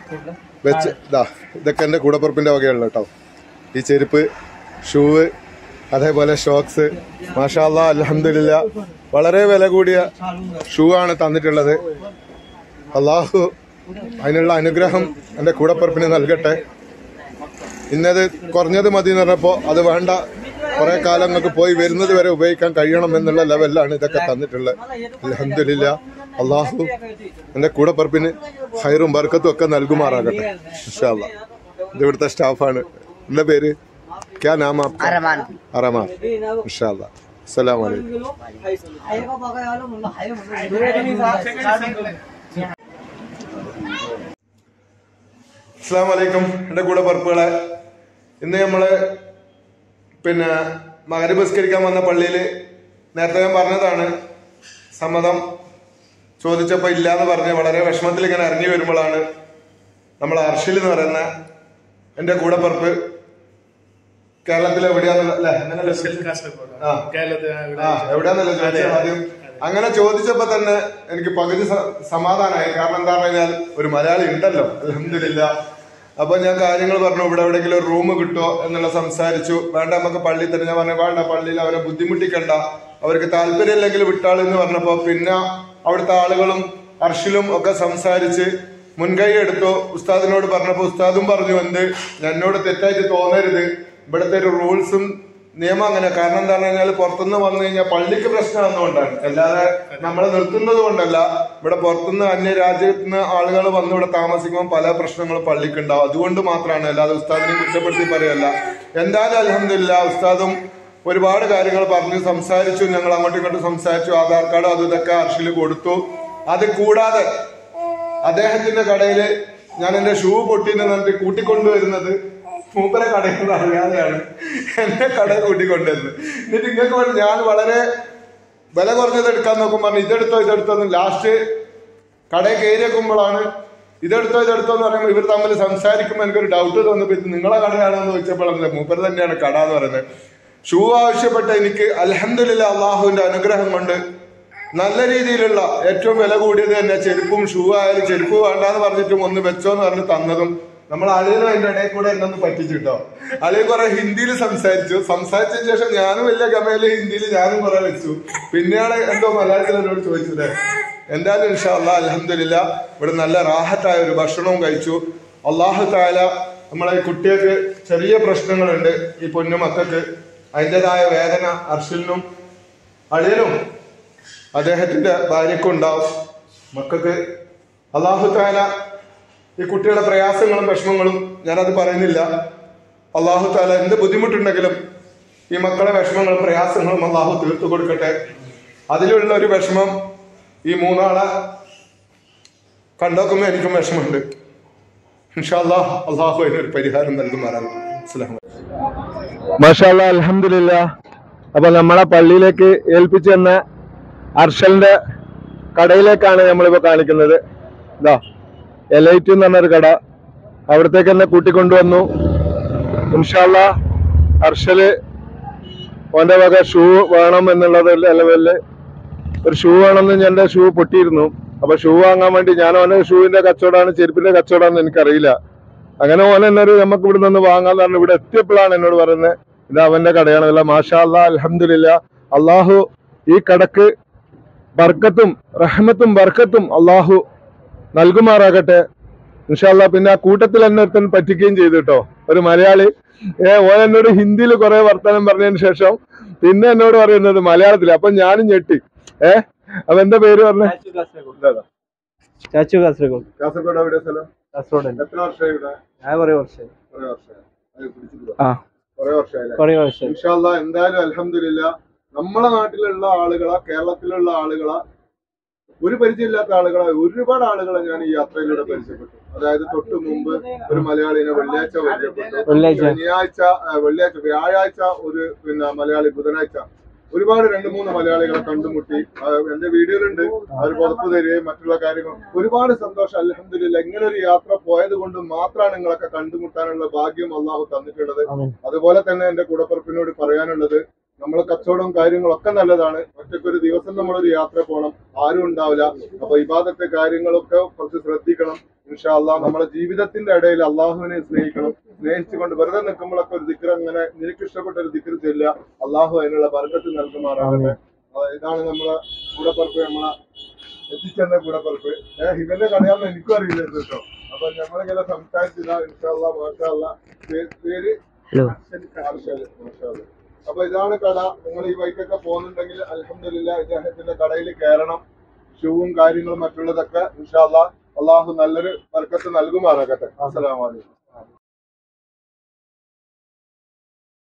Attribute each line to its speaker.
Speaker 1: വെച്ച് ഇതാ ഇതൊക്കെ എൻ്റെ കൂടപ്പുറപ്പിൻ്റെ വകയുള്ള കേട്ടോ ഈ ചെരുപ്പ് ഷൂവ് അതേപോലെ ഷോക്സ് മാഷാല്ല അലഹമില്ല വളരെ വില കൂടിയ ഷൂ ആണ് തന്നിട്ടുള്ളത് അള്ളാഹു അതിനുള്ള അനുഗ്രഹം എൻ്റെ കൂടപ്പുറപ്പിന് നൽകട്ടെ ഇന്നത് കുറഞ്ഞത് മതി എന്ന് പറഞ്ഞപ്പോൾ അത് വേണ്ട കുറെ കാലം നിങ്ങൾക്ക് പോയി വരുന്നത് വരെ ഉപയോഗിക്കാൻ കഴിയണം എന്നുള്ള ലെവലിലാണ് ഇതൊക്കെ തന്നിട്ടുള്ളത് അലഹമില്ല അള്ളാഹു എൻ്റെ കൂടപ്പുറപ്പിന് ഹൈറും ബർക്കത്തും ഒക്കെ നൽകുമാറാകട്ടെ ഇൻഷാല്ല ഇത് ഇവിടുത്തെ സ്റ്റാഫാണ് എൻ്റെ പേര് ക്യാ നാം ആപ്കാ?
Speaker 2: അരമാൻ
Speaker 1: അറമാൻ ഇൻഷാല്ല അസ്സലാമു അലൈക്കും അസ്സാം വലൈക്കും എൻ്റെ കൂടെ പറപ്പുകളെ ഇന്ന് നമ്മള് പിന്നെ മകരപുസ്കരിക്കാൻ വന്ന പള്ളിയിൽ നേരത്തെ ഞാൻ പറഞ്ഞതാണ് സമ്മതം ചോദിച്ചപ്പോൾ ഇല്ലാന്ന് പറഞ്ഞ് വളരെ വിഷമത്തിൽ ഇങ്ങനെ ഇറങ്ങി വരുമ്പോഴാണ് നമ്മൾ അർഷിൽ എന്ന് പറയുന്ന എൻ്റെ കൂടെ പറപ്പ് കേരളത്തിൽ എവിടെയാന്നുള്ള അല്ലേ അങ്ങനെയല്ലേ ആ ആ എവിടെയാന്നല്ലേ ചോദിച്ചത് ആദ്യം അങ്ങനെ ചോദിച്ചപ്പോ തന്നെ എനിക്ക് പകുതി സ- സമാധാനമായി കാരണം എന്താ കഴിഞ്ഞാൽ ഒരു മലയാളി ഉണ്ടല്ലോ അലഹമില്ല അപ്പൊ ഞാൻ കാര്യങ്ങൾ പറഞ്ഞു ഇവിടെ എവിടെയെങ്കിലും ഒരു റൂം കിട്ടുമോ എന്നുള്ള സംസാരിച്ചു വേണ്ട നമുക്ക് പള്ളിയിൽ തന്നെ ഞാൻ പറഞ്ഞു വേണ്ട പള്ളിയിൽ അവരെ ബുദ്ധിമുട്ടിക്കണ്ട അവർക്ക് താല്പര്യമില്ലെങ്കിൽ വിട്ടാളെന്ന് പറഞ്ഞപ്പോ പിന്നെ അവിടുത്തെ ആളുകളും അർഷിലും ഒക്കെ സംസാരിച്ച് മുൻകൈ എടുത്തു ഉസ്താദിനോട് പറഞ്ഞപ്പോ ഉസ്താദും പറഞ്ഞു എന്ത് എന്നോട് തെറ്റായിട്ട് തോന്നരുത് ഇവിടുത്തെ ഒരു റൂൾസും നിയമം അങ്ങനെ കാരണം എന്താ പറഞ്ഞാൽ പുറത്തുനിന്ന് വന്നു കഴിഞ്ഞാൽ പള്ളിക്ക് പ്രശ്നമാണെന്നുകൊണ്ടാണ് അല്ലാതെ നമ്മളെ നിർത്തുന്നത് കൊണ്ടല്ല ഇവിടെ പുറത്തുനിന്ന് അന്യ രാജ്യത്ത് നിന്ന് ആളുകൾ വന്ന് ഇവിടെ താമസിക്കുമ്പോൾ പല പ്രശ്നങ്ങളും പള്ളിക്ക് ഉണ്ടാവും അതുകൊണ്ട് മാത്രമാണ് അല്ലാതെ ഉസ്താദിനെ കുറ്റപ്പെടുത്തി പറയല്ല എന്തായാലും അലഹമില്ല ഉസ്താദും ഒരുപാട് കാര്യങ്ങൾ പറഞ്ഞു സംസാരിച്ചു ഞങ്ങൾ അങ്ങോട്ടും ഇങ്ങോട്ടും സംസാരിച്ചു ആധാർ കാർഡ് അതും ഇതൊക്കെ അർഷിൽ കൊടുത്തു അത് കൂടാതെ അദ്ദേഹത്തിന്റെ കടയില് ഞാൻ എന്റെ ഷൂ പൊട്ടിന്ന് പറഞ്ഞിട്ട് കൂട്ടിക്കൊണ്ടുവരുന്നത് മൂപ്പരെ കടയിൽ നിന്ന് അറിയാതെയാണ് എന്നെ കടയിൽ കൂട്ടിക്കൊണ്ടുവരുന്നത് എന്നിട്ട് ഇങ്ങക്ക് വേണ്ടി ഞാൻ വളരെ വില കുറഞ്ഞത് എടുക്കാൻ നോക്കും പറഞ്ഞു ഇതെടുത്തോ ഇതെടുത്തോ എന്ന് ലാസ്റ്റ് കടയിൽ കയറി വെക്കുമ്പോഴാണ് ഇതെടുത്തോ ഇതെടുത്തോ എന്ന് പറയുമ്പോൾ ഇവർ തമ്മിൽ സംസാരിക്കുമ്പോൾ എനിക്കൊരു ഡൗട്ട് തോന്നിപ്പോ ഇത് നിങ്ങളെ കടയാണെന്ന് ചോദിച്ചപ്പോഴാണ് മൂപ്പർ തന്നെയാണ് കട എന്ന് പറയുന്നത് ഷൂ ആവശ്യപ്പെട്ട എനിക്ക് അലഹമില്ല അള്ളാഹുവിന്റെ അനുഗ്രഹം കൊണ്ട് നല്ല രീതിയിലുള്ള ഏറ്റവും വില കൂടിയത് തന്നെ ചെരുപ്പും ഷൂ ആയാലും ചെരുപ്പ് വേണ്ടാന്ന് പറഞ്ഞിട്ടും ഒന്ന് വെച്ചോ എന്ന് പറഞ്ഞ് തന്നതും നമ്മൾ അളിയനും അതിന്റെ ഇടയിൽ കൂടെ എന്നെ ഒന്ന് പറ്റിച്ചിട്ടോ അളിയൻ കുറെ ഹിന്ദിയിൽ സംസാരിച്ചു സംസാരിച്ചതിന് ശേഷം ഞാനും വലിയ ഗമയില് ഹിന്ദിയിൽ ഞാനും കുറെ വെച്ചു പിന്നെയാണ് എന്തോ മലയാളത്തിൽ എന്നോട് ചോദിച്ചത് എന്തായാലും ഇൻഷാല്ല അലഹമില്ല ഇവിടെ നല്ല റാഹത്തായ ഒരു ഭക്ഷണവും കഴിച്ചു അള്ളാഹു താല നമ്മളെ കുട്ടികൾക്ക് ചെറിയ പ്രശ്നങ്ങളുണ്ട് ഈ പൊന്നു മക്കൾക്ക് അതിൻ്റെതായ വേദന അർഷിലിനും അളിയനും അദ്ദേഹത്തിന്റെ ഭാര്യക്കും ഉണ്ടാവും മക്കൾക്ക് അള്ളാഹു താല ഈ കുട്ടികളുടെ പ്രയാസങ്ങളും വിഷമങ്ങളും ഞാനത് പറയുന്നില്ല അള്ളാഹു താല എന്ത് ബുദ്ധിമുട്ടുണ്ടെങ്കിലും ഈ മക്കളെ വിഷമങ്ങളും പ്രയാസങ്ങളും അള്ളാഹു തീർത്തു കൊടുക്കട്ടെ അതിലുള്ള ഒരു വിഷമം ഈ മൂന്നാളെ കണ്ടോക്കുമ്പോൾ എനിക്കും വിഷമമുണ്ട് ഇൻഷാല്ലാ അള്ളാഹു അതിനൊരു പരിഹാരം നൽകുമാറാണ് അസ്സലാമു
Speaker 3: മാഷാല്ല അലഹമില്ല അപ്പൊ നമ്മളെ പള്ളിയിലേക്ക് ഏൽപ്പിച്ചു തന്ന അർഷലിന്റെ കടയിലേക്കാണ് നമ്മളിപ്പോ കാണിക്കുന്നത് ഇതാ എലൈറ്റ് എന്ന് പറഞ്ഞൊരു കട അവിടത്തേക്ക് എന്നെ കൂട്ടിക്കൊണ്ടുവന്നു ഇൻഷാല്ല അർഷല് ഓന്റെ വക ഷൂ വേണം എന്നുള്ളത് ലെവലില് ഒരു ഷൂ വേണമെന്ന് ഞാൻ എന്റെ ഷൂ പൊട്ടിയിരുന്നു അപ്പൊ ഷൂ വാങ്ങാൻ വേണ്ടി ഞാൻ ഓന്റെ ഷൂവിന്റെ കച്ചവടമാണ് ചെരുപ്പിന്റെ കച്ചവടമാണെന്ന് എനിക്കറിയില്ല അങ്ങനെ ഓൻ എന്നൊരു നമുക്ക് ഇവിടെ നിന്ന് വാങ്ങാന്ന് പറഞ്ഞു ഇവിടെ എത്തിയപ്പോഴാണ് എന്നോട് പറയുന്നത് ഇത് അവന്റെ കടയാണ് അല്ല മാഷാ അല്ലാ അലഹമില്ല അള്ളാഹു ഈ കടക്ക് ബർക്കത്തും റഹ്മത്തും ബർക്കത്തും അള്ളാഹു നൽകുമാറാകട്ടെ ഇൻഷാല്ല പിന്നെ ആ കൂട്ടത്തിൽ എന്നെ ഒരുത്തൻ പറ്റിക്കുകയും ചെയ്തു കേട്ടോ ഒരു മലയാളി ഏ ഓൻ എന്നോട് ഹിന്ദിയിൽ കുറെ വർത്തമാനം പറഞ്ഞതിന് ശേഷം പിന്നെ എന്നോട് പറയുന്നത് മലയാളത്തിൽ അപ്പൊ ഞാനും ഞെട്ടി ഏ അപ്പൊ എന്താ പേര് പറഞ്ഞേ
Speaker 2: ചാച്ചു കാസർഗോഡ്
Speaker 1: കാസർഗോഡ് എവിടെ സ്ഥലം
Speaker 2: കാസർഗോഡ്
Speaker 1: എത്ര വർഷമായി ഇവിടെ
Speaker 2: ഞാൻ കുറേ വർഷമായി
Speaker 1: കുറെ വർഷമായി അത് പിടിച്ചിട്ട്
Speaker 2: ആ
Speaker 1: കുറെ വർഷമായില്ലേ
Speaker 2: കുറേ വർഷമായി
Speaker 1: ഇൻഷാല്ല എന്തായാലും അലഹമില്ല നമ്മളെ നാട്ടിലുള്ള ആളുകളാ കേരളത്തിലുള്ള ആളുകളാ ഒരു പരിചയമില്ലാത്ത ആളുകളെ ഒരുപാട് ആളുകളെ ഞാൻ ഈ യാത്രയിലൂടെ പരിചയപ്പെട്ടു അതായത് തൊട്ട് മുമ്പ് ഒരു മലയാളിനെ വെള്ളിയാഴ്ച പരിചയപ്പെട്ടു
Speaker 2: വെള്ളിയാഴ്ച.
Speaker 1: ശനിയാഴ്ച ആ, വെള്ളിയാഴ്ച വ്യാഴാഴ്ച ഒരു പിന്നെ മലയാളി ബുധനാഴ്ച ഒരുപാട് രണ്ട് മൂന്ന് മലയാളികളെ കണ്ടുമുട്ടി ആ, എന്റെ വീഡിയോയിലുണ്ട് അവർ പുറത്തു തരികയും മറ്റുള്ള കാര്യങ്ങൾ ഒരുപാട് സന്തോഷം അലഹമില്ല ഇങ്ങനെ ഒരു യാത്ര പോയത് കൊണ്ട് മാത്രമാണ് നിങ്ങളൊക്കെ കണ്ടുമുട്ടാനുള്ള ഭാഗ്യം അള്ളാഹു തന്നിട്ടുള്ളത്
Speaker 2: ആമീൻ.
Speaker 1: അതുപോലെ തന്നെ എന്റെ കൂടപ്പുറപ്പിനോട് പറയാനുള്ളത് നമ്മളെ കച്ചവടവും കാര്യങ്ങളൊക്കെ നല്ലതാണ് ഒറ്റയ്ക്കൊരു ദിവസം നമ്മളൊരു യാത്ര പോകണം ആരും ഉണ്ടാവില്ല അപ്പൊ ഇബാദത്തെ കാര്യങ്ങളൊക്കെ കുറച്ച് ശ്രദ്ധിക്കണം ഇൻഷാല്ല നമ്മുടെ ജീവിതത്തിന്റെ ഇടയിൽ അള്ളാഹുവിനെ സ്നേഹിക്കണം സ്നേഹിച്ചുകൊണ്ട് വെറുതെ നിൽക്കുമ്പോഴൊക്കെ ഒരു ദിക്കർ അങ്ങനെ നിനക്ക് ഇഷ്ടപ്പെട്ട ഒരു ദിക്കർ ചെല്ലുക അള്ളാഹു അതിനുള്ള ബർക്കത്ത് നൽകുമാറാകട്ടെ അഹ് ഇതാണ് നമ്മളെ കൂടപ്പറപ്പ് നമ്മളെ എത്തിച്ചെന്ന കൂടപ്പറപ്പ് ഏഹ് ഇവന്റെ കടയാന്ന് എനിക്കും അറിയില്ല കേട്ടോ അപ്പൊ ഞങ്ങളിങ്ങനെ സംസാരിച്ചില്ല ഇൻഷാല്ല മാഷാല്ല പേര് ആർഷൽ, മാഷാഅല്ലാ. അപ്പൊ ഇതാണ് കട നിങ്ങൾ ഈ വൈക്കൊക്കെ പോകുന്നുണ്ടെങ്കിൽ അലഹമില്ല ഇദ്ദേഹത്തിന്റെ കടയിൽ കയറണം ഷൂവും കാര്യങ്ങളും മറ്റുള്ളതൊക്കെ ഇൻഷാല്ല അള്ളാഹു നല്ലൊരു വർക്കത്ത് നൽകുമാറാകട്ടെ അസ്സലാമു അലൈക്കും